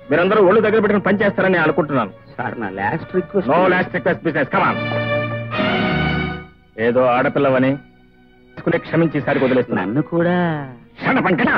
మీరందరూ ఒళ్ళు దగ్గర పెట్టుకుని పని చేస్తారని నేను అనుకుంటున్నాను సార్ నా last request no last request business come on ఏదో ఆడపిల్లవని తీసుకుని క్షమించి ఈసారి వదిలేస్తున్నాను నన్ను కూడా షణపంకనా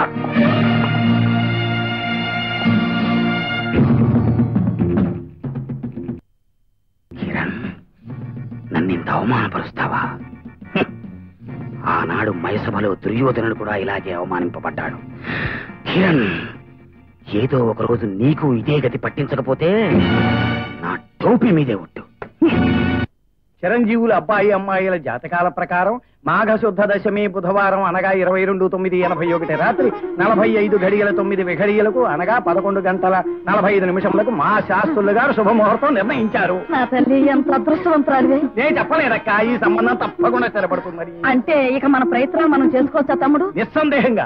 కిరణ్ నన్ను ఇంత అవమానపరుస్తావా హ్మ్. ఆనాడు మైసభలో దుర్యోధనుడు కూడా ఇలాగే అవమానింపబడ్డాడు కిరణ్ ఏదో ఒక రోజు నీకు ఇదే గతి పట్టించకపోతే నా టోపీ మీదే ఒట్టు చిరంజీవుల అబ్బాయి అమ్మాయిల జాతకాల ప్రకారం మాఘశుద్ధ దశమి బుధవారం అనగా ఇరవై రెండు తొమ్మిది ఎనభై ఒకటి రాత్రి నలభై ఐదు గడియల తొమ్మిది విఘడియలకు అనగా పదకొండు గంటల నలభై ఐదు నిమిషములకు మా శాస్త్రులు గారు శుభముహూర్తం నిర్ణయించారు నా తల్లి ఎంత అదృష్టవంతురాలివే నేను చెప్పలేదక్క ఈ సంబంధం తప్పకుండా స్థిరపడుతుంది మరి అంటే ఇక మన ప్రయత్నాలు మనం చేసుకోవచ్చా తమ్ముడు నిస్సందేహంగా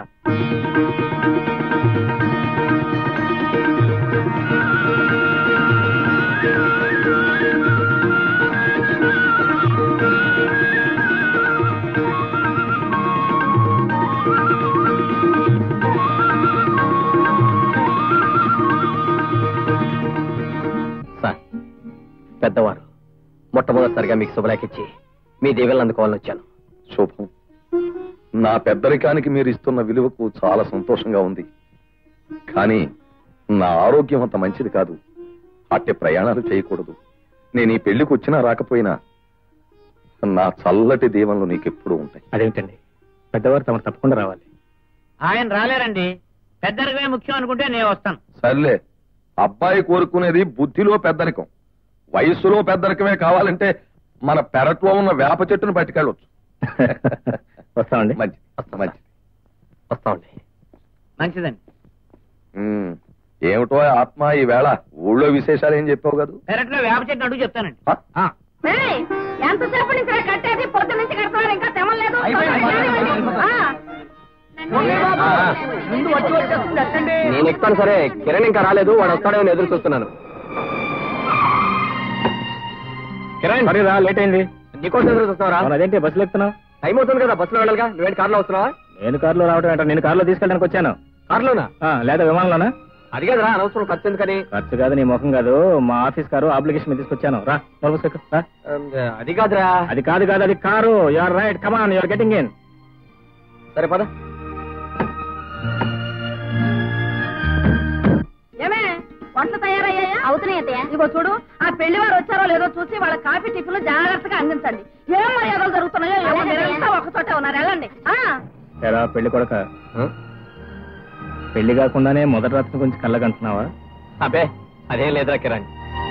సార్ పెద్దవారు మొట్టమొదటిసారిగా మీకు శుభలేఖిచ్చి మీ దీవెనలు అందుకోవాలని వచ్చాను శుభం నా పెద్దరికానికి మీరు ఇస్తున్న విలువకు చాలా సంతోషంగా ఉంది కానీ నా ఆరోగ్యం అంత మంచిది కాదు అట్టే ప్రయాణాలు చేయకూడదు నేను ఈ పెళ్లికి వచ్చినా రాకపోయినా నా చల్లటి దీవెనలు నీకెప్పుడూ ఉంటాయి అదేమిటండి పెద్దవారు తమరు తప్పకుండా రావాలి ఆయన రాలేరండి పెద్దరికమే ముఖ్యం అనుకుంటే నేను వస్తాను సర్లే అబ్బాయి కోరుకునేది బుద్ధిలో పెద్దరికం వయస్సులో పెద్దరికమే కావాలంటే మన పెరట్లో ఉన్న వేప చెట్టును పట్టుకెళ్ళొచ్చు వస్తామండి మంచిది మంచిది వస్తామండి మంచిదండి ఉమ్, ఏమిటో ఆత్మ ఈ వేళ ఊళ్ళో విశేషాలు ఏం చెప్పావు కదా పెరట్లో వేప చెట్టు అడుగు చెప్తానండి ఆ? ఆ. ఏయ్, ఎంతసేపు నుంచి ఇలా కట్టేది పొద్దు నుంచి కడుతున్నారు ఇంకా తెమలేదు నేను ఎక్కుతాను సరే కిరణ్ ఇంకా రాలేదు వాడు వస్తాడేమో ఎదురు చూస్తున్నాను కిరణ్ సరే రా లేట్ అయింది నీకోసం ఎదురు చూస్తున్నారా అవును, అదేంటి బస్సులు ఎక్కుతున్నావు టైం అవుతుంది కదా బస్సులో వెళ్ళాలిగా నువ్వేంటి కార్లో వస్తున్నావా నేను కారులో రావడం ఏంటో నేను కారులో తీసుకెళ్ళడానికి వచ్చాను కార్లోనా ఆ, లేదా విమానంలోనా అది కదరా అనవసరం ఖర్చు ఎందుకని ఖర్చు కాదు నీ ముఖం కాదు మా ఆఫీస్ కారు అప్లికేషన్ మీద తీసుకొచ్చాను రా నోరు మూసుకో, రా అది కాదురా అది కాదు కాదు అది car you're right come on you're getting in సరే పద ఏమే వంటలు తయారయ్యాయా అవుతున్నాయి ఇగో చూడు ఆ పెళ్లి వారు వచ్చారో లేదో చూసి వాళ్ళ కాఫీ టిఫిన్లు జాగ్రత్తగా అందించండి ఏం మర్యాదలు జరుగుతున్నాయో ఏమో మీరంతా ఒక చోటే ఉన్నారు వెళ్ళండి ఆ ఎరా పెళ్లి కొడక ఆ? పెళ్లి కాకుండానే మొదటి రాత్రి గురించి కళ్ళగంటున్నావా అబ్బే అదేం లేదురా కిరణ్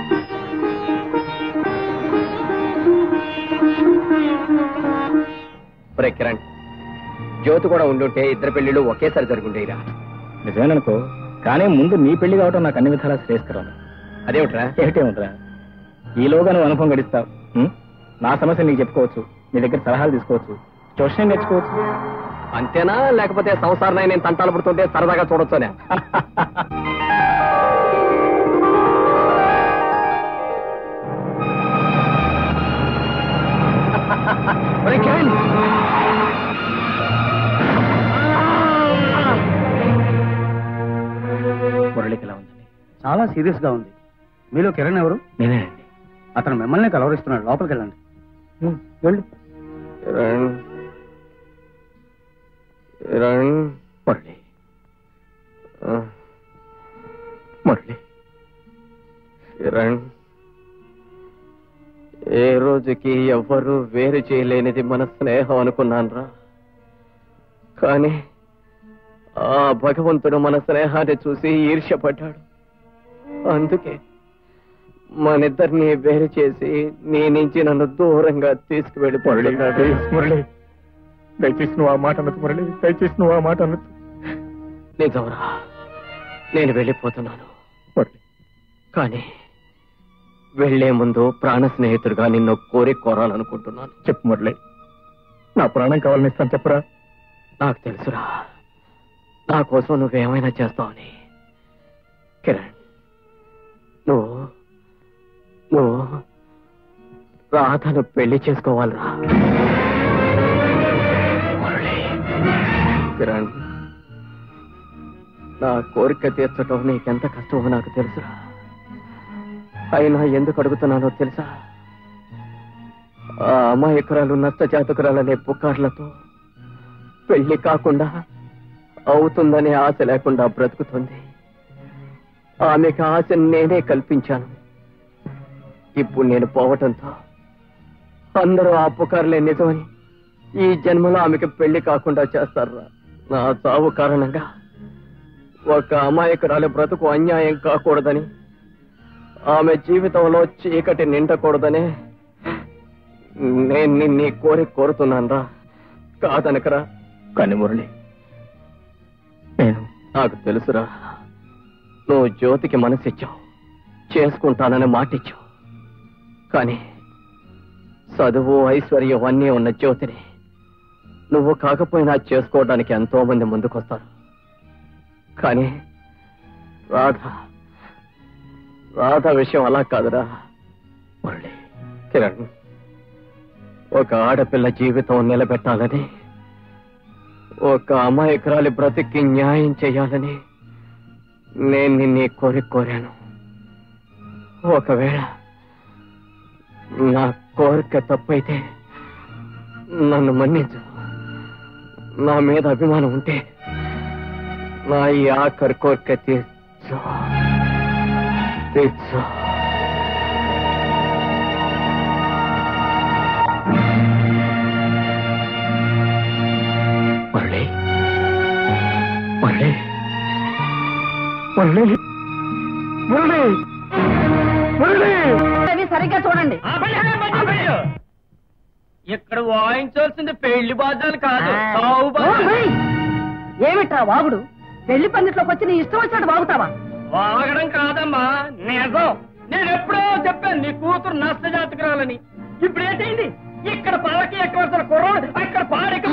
ఒరే కిరణ్ జ్యోతి కూడా ఉండుంటే ఇద్దరు పెళ్లిళ్ళు ఒకేసారి జరుగుండేరా నిజమేననుకో కానీ ముందు నీ పెళ్లి కావటం నాకు అన్ని విధాలా శ్రేయస్కరం అదేమిట్రా ఏమిటేముందిరా ఈలోగా నువ్వు అనుభవం గడిస్తావు ఉం? నా సమస్య నీకు చెప్పుకోవచ్చు నీ దగ్గర సలహాలు తీసుకోవచ్చు ట్యూషన్ నేర్చుకోవచ్చు అంతేనా లేకపోతే సంసారం నేను తంటాలు పడుతుంటే సరదాగా చూడొచ్చునే ఒరే కిరణ్ మురళికి ఎలా ఉందండి చాలా సీరియస్ గా ఉంది మీలో కిరణ్ ఎవరు నేనేనండి అతను మిమ్మల్ని కలవరిస్తున్నాడు లోపలికి వెళ్ళండి ఉం, వెళ్ళు కిరణ్ కిరణ్ మురళి ఆ, మురళి కిరణ్ ఏ రోజుకి ఎవ్వరూ వేరు చేయలేనిది మన స్నేహం అనుకున్నానురా కానీ ఆ భగవంతుడు మన స్నేహాన్ని చూసి ఈర్ష్యపడ్డాడు అందుకే మనిద్దరిని వేరు చేసి నీ నుంచి నన్ను దూరంగా మురళి తీసుకువెళ్ళిపోతున్నాడు ప్లీజ్, మురళి దయచేసి నువ్వు ఆ మాట అనొద్దు మురళి దయచేసి నువ్వు ఆ మాట అనొద్దు నిజంరా నేను వెళ్ళిపోతున్నాను మురళి కానీ వెళ్లే ముందు ప్రాణ స్నేహితుడిగా నిన్ను కోరి కోరాలనుకుంటున్నాను చెప్పు మురళి నా ప్రాణం కావాలని ఇస్తాను చెప్పరా నాకు తెలుసురా నా కోసం నువ్వేమైనా చేస్తావని కిరణ్ నువ్వు నువ్వు రాధను పెళ్లి చేసుకోవాలిరా మురళి కిరణ్ నా కోరిక తీర్చటం నీకెంత కష్టమో నాకు తెలుసురా అయినా ఎందుకు అడుగుతున్నానో తెలుసా ఆ అమాయకురాలు నష్ట జాతకురాలనే పుకార్లతో పెళ్లి కాకుండా అవుతుందనే ఆశ లేకుండా బ్రతుకుతుంది ఆమెకు ఆశ నేనే కల్పించాను ఇప్పుడు నేను పోవటంతో అందరూ ఆ పుకార్లే నిజమని ఈ జన్మలో ఆమెకు పెళ్లి కాకుండా చేస్తారా నా చావు కారణంగా ఒక అమాయకురాలి బ్రతుకు అన్యాయం కాకూడదని ఆమె జీవితంలో చీకటి నిండకూడదనే నేను నిన్ను కోరి కోరుతున్నాను రా కాదనకరా కానీ మురళి నేను నాకు తెలుసురా నువ్వు జ్యోతికి మనసిచ్చావు చేసుకుంటానని మాటిచ్చావు కానీ చదువు ఐశ్వర్యం అన్నీ ఉన్న జ్యోతిని నువ్వు కాకపోయినా చేసుకోవడానికి ఎంతో మంది ముందుకొస్తారు కానీ రాధ రాధ విషయం అలా కాదురా మురళి కిరణ్ ఒక ఆడపిల్ల జీవితం నిలబెట్టాలని ఒక అమాయకురాలి బ్రతికి న్యాయం చేయాలని నేను నిన్ను కోరి కోరాను ఒకవేళ నా కోరిక తప్పైతే నన్ను మన్నించు నా మీద అభిమానం ఉంటే నా ఈ ఆఖరి కోరిక తీర్చు తీర్చు మురళి మురళి మురళి మురళి మురళి అవి సరిగ్గా చూడండి ఇక్కడ వాయించాల్సింది పెళ్లి బాధ్యాలు కాదు ఓ, హేయ్! ఏమిట్రా వాగుడు పెళ్లి పందిట్లోకి వచ్చి నీ ఇష్టం వచ్చినట్టు వాగుతావా వాగడం కాదమ్మా నిజం నేను ఎప్పుడో చెప్పాను నీ కూతురు నష్ట జాతకురాలని ఇప్పుడు ఏంటైంది ఇక్కడ పలకి ఎక్కవలసిన కుర్రోడు అక్కడ పాడెక్క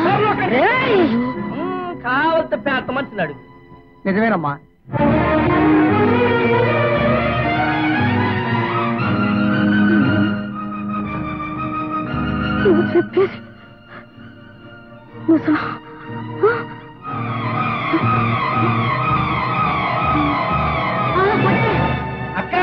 కావలసిన పెద్ద మనుషులు అడుగు నిజమేనమ్మా నువ్వు చెప్పేది నిజమా? ఆ, పట్టే. అక్క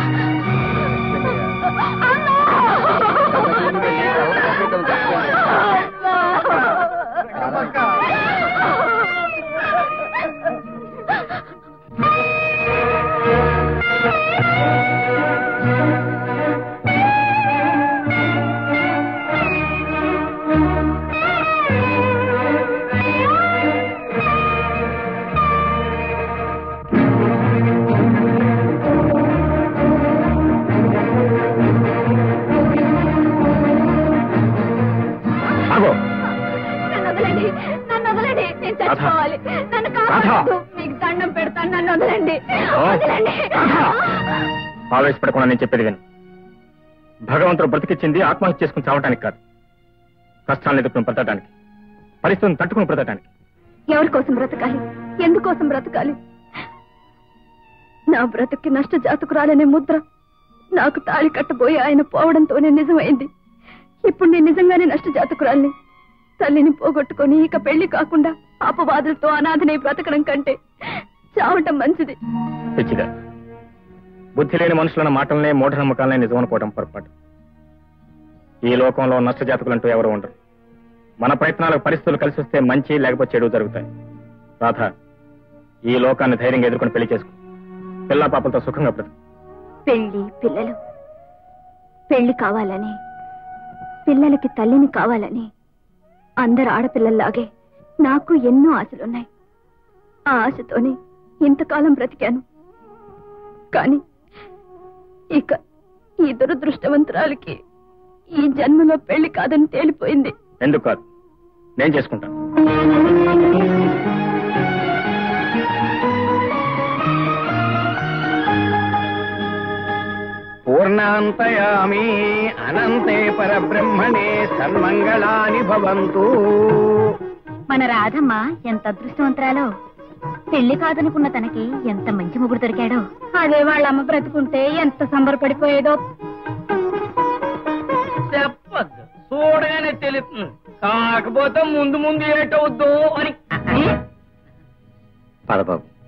ఆగో నన్ను వదలండి నన్ను వదలండి నేను చచ్చిపోవాలి నన్ను కాపాడద్దు మీకు దండం పెడతాను నన్ను వదలండి వదలండి ఆవేశపడకుండా నేను చెప్పేది విను భగవంతుడు బ్రతికిచ్చింది ఆత్మహత్య చేసుకుని చావటానికి కాదు కష్టాలను ఎదుర్కొని బ్రతకడానికి పరిస్థితులను తట్టుకుని బ్రతకడానికి ఎవరి కోసం బ్రతకాలి ఎందుకోసం బ్రతకాలి నా బ్రతుక్కి నష్ట జాతకురాలనే ముద్ర నాకు తాళి కట్టబోయి ఆయన పోవడంతోనే నిజమైంది ఇప్పుడు నేను నిజంగానే నష్ట జాతకురాల్ని తల్లిని పోగొట్టుకొని ఇక పెళ్లి కాకుండా అపవాదులతో అనాథనై బ్రతకడం కంటే చావటం మంచిది పిచ్చిగా బుద్ధి లేని మనుషులన్న మాటలనే మూఢనమ్మకాలనే నిజం అనుకోవడం పొరపాటు ఈ లోకంలో నష్టజాతకులంటూ ఎవరు ఉండరు మన ప్రయత్నాలకు పరిస్థితులు కలిసి వస్తే మంచి లేకపోతే చెడు జరుగుతాయి రాధ ఈ లోకాన్ని ధైర్యంగా ఎదుర్కొని పెళ్లి చేసుకో పిల్లా పాపలతో సుఖంగా బ్రతుకు పెళ్లి పిల్లలు పెళ్లి కావాలని పిల్లలకి తల్లిని కావాలని అందరు ఆడపిల్లల్లాగే నాకు ఎన్నో ఆశలున్నాయి ఆ ఆశతోనే ఇంతకాలం బ్రతికాను కాని ఇక ఈ దురదృష్టవంతురాలకి ఈ జన్మలో పెళ్లి కాదని తేలిపోయింది ఎందుకు కాదు నేను చేసుకుంటాను పూర్ణాంతయామి అనంతే పరబ్రహ్మణే సన్మంగళాని భవంతు మన రాధమ్మ ఎంత అదృష్టవంతరాలో పెళ్లి కాదనుకున్న తనకి ఎంత మంచి మొగుడు దొరికాడో అదే వాళ్ళ అమ్మ బ్రతుకుంటే ఎంత సంబరపడిపోయేదో చెప్పద్దు చూడగానే తెలుస్తుంది కాకపోతే ముందు ముందు ఏటవుద్దు అని పద బాబు